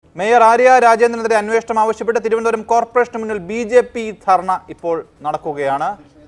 mayor Arya രാജേന്ദ്രനെതിരെ അന്വേഷണം ആവശ്യപ്പെട്ട് തിരുവനന്തപുരം കോർപ്പറേഷന് മുന്നിൽ ബി ജെ പി ധർണ ഇപ്പോൾ നടക്കുകയാണ്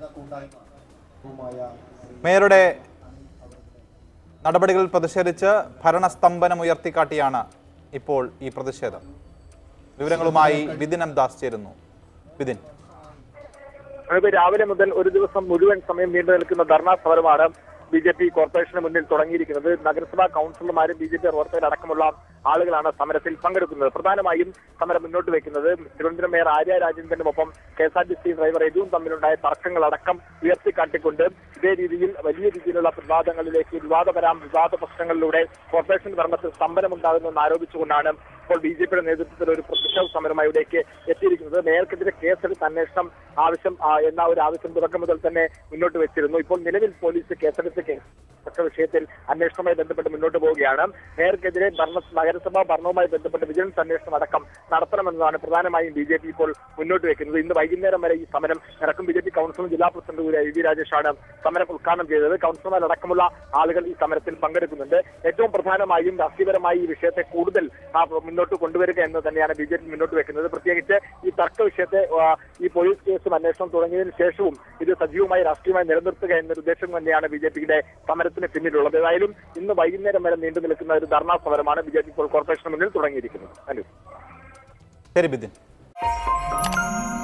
മേയറുടെ നടപടികളിൽ പ്രതിഷേധിച്ച് ഭരണസ്തംഭനം ഉയർത്തിക്കാട്ടിയാണ് ഇപ്പോൾ ഈ പ്രതിഷേധം വിവരങ്ങളുമായി ബിദിൻ എം ദാസ് ചേരുന്നു ബിദിൻ അതായത് രാവിലെ മുതൽ ഒരു ദിവസം മുഴുവൻ സമയം നീണ്ടു നിൽക്കുന്ന ധർണാ സമരമാണ് ബി ജെ പി കോർപ്പറേഷന് മുന്നിൽ തുടങ്ങിയിരിക്കുന്നത് നഗരസഭാ കൗൺസിലർമാരും ബി ജെ പി പ്രവർത്തകരടക്കമുള്ള ആളുകളാണ് സമരത്തിൽ പങ്കെടുക്കുന്നത് പ്രധാനമായും സമരം മുന്നോട്ട് വെക്കുന്നത് തിരുവനന്തപുരം മേയർ ആര്യ രാജേന്ദ്രനുമൊപ്പം K S R T C driver എജുവും തമ്മിലുണ്ടായ തർക്കങ്ങളടക്കം ഉയർത്തിക്കാട്ടിക്കൊണ്ട് ഇതേ രീതിയിൽ വലിയ രീതിയിലുള്ള വിവാദങ്ങളിലേക്ക് വിവാദപരാം വിവാദ പ്രശ്നങ്ങളിലൂടെ കോർപ്പറേഷൻ ഭരണത്തിൽ സ്തംഭനമുണ്ടാകുന്നെന്ന് ആരോപിച്ചുകൊണ്ടാണ് ഇപ്പോൾ ബി ജെ പിയുടെ നേതൃത്വത്തിൽ ഒരു പ്രതിഷേധ സമരമായി ഇവിടേക്ക് എത്തിയിരിക്കുന്നത് മേയർക്കെതിരെ കേസെടുത്ത് അന്വേഷണം ആവശ്യം ആ, എന്ന ഒരു ആവശ്യം തുടക്കം മുതൽ തന്നെ മുന്നോട്ട് വെച്ചിരുന്നു ഇപ്പോൾ നിലവിൽ പോലീസ് കേസെടുത്ത് കേസ് ഒറ്റ വിഷയത്തിൽ അന്വേഷണവുമായി ബന്ധപ്പെട്ട് മുന്നോട്ട് പോവുകയാണ് മേയർക്കെതിരെ ഭരണ നഗരസഭാ ഭരണവുമായി ബന്ധപ്പെട്ട് വിജിലൻസ് അന്വേഷണം അടക്കം നടത്തണമെന്നതാണ് പ്രധാനമായും ബി ജെ പി ഇപ്പോൾ മുന്നോട്ട് വെക്കുന്നത് ഇന്ന് വൈകുന്നേരം വരെ ഈ സമരം നടക്കും ബി ജെ പി കൗൺസിലും ജില്ലാ പ്രസിഡന്റ് കൂടിയായ വി വി രാജേഷാണ് സമരം ഉദ്ഘാടനം ചെയ്തത് കൗൺസിലർമാരടക്കമുള്ള ആളുകൾ ഈ സമരത്തിൽ പങ്കെടുക്കുന്നുണ്ട് ഏറ്റവും പ്രധാനമായും രാഷ്ട്രീയപരമായി ഈ വിഷയത്തെ കൂടുതൽ ആ, മുന്നോട്ട് കൊണ്ടുവരിക എന്ന് തന്നെയാണ് ബി ജെ പി മുന്നോട്ട് വെക്കുന്നത് പ്രത്യേകിച്ച് ഈ തർക്ക വിഷയത്തെ ആ, ഈ പോലീസ് കേസും അന്വേഷണം തുടങ്ങിയതിനു ശേഷവും ഇത് സജീവമായി രാഷ്ട്രീയമായി നിലനിർത്തുക എന്നൊരു ഉദ്ദേശം തന്നെയാണ് ബി ജെ പിയുടെ സമരത്തിന് പിന്നിലുള്ളത് ഏതായാലും ഇന്ന് വൈകുന്നേരം വരെ നീണ്ടു നിൽക്കുന്ന ഒരു ധർണാ സമരമാണ് ബി ജെ പി ഇപ്പോൾ കോർപ്പറേഷന് മുന്നിൽ തുടങ്ങിയിരിക്കുന്നത് അനു ശരി ബിദിൻ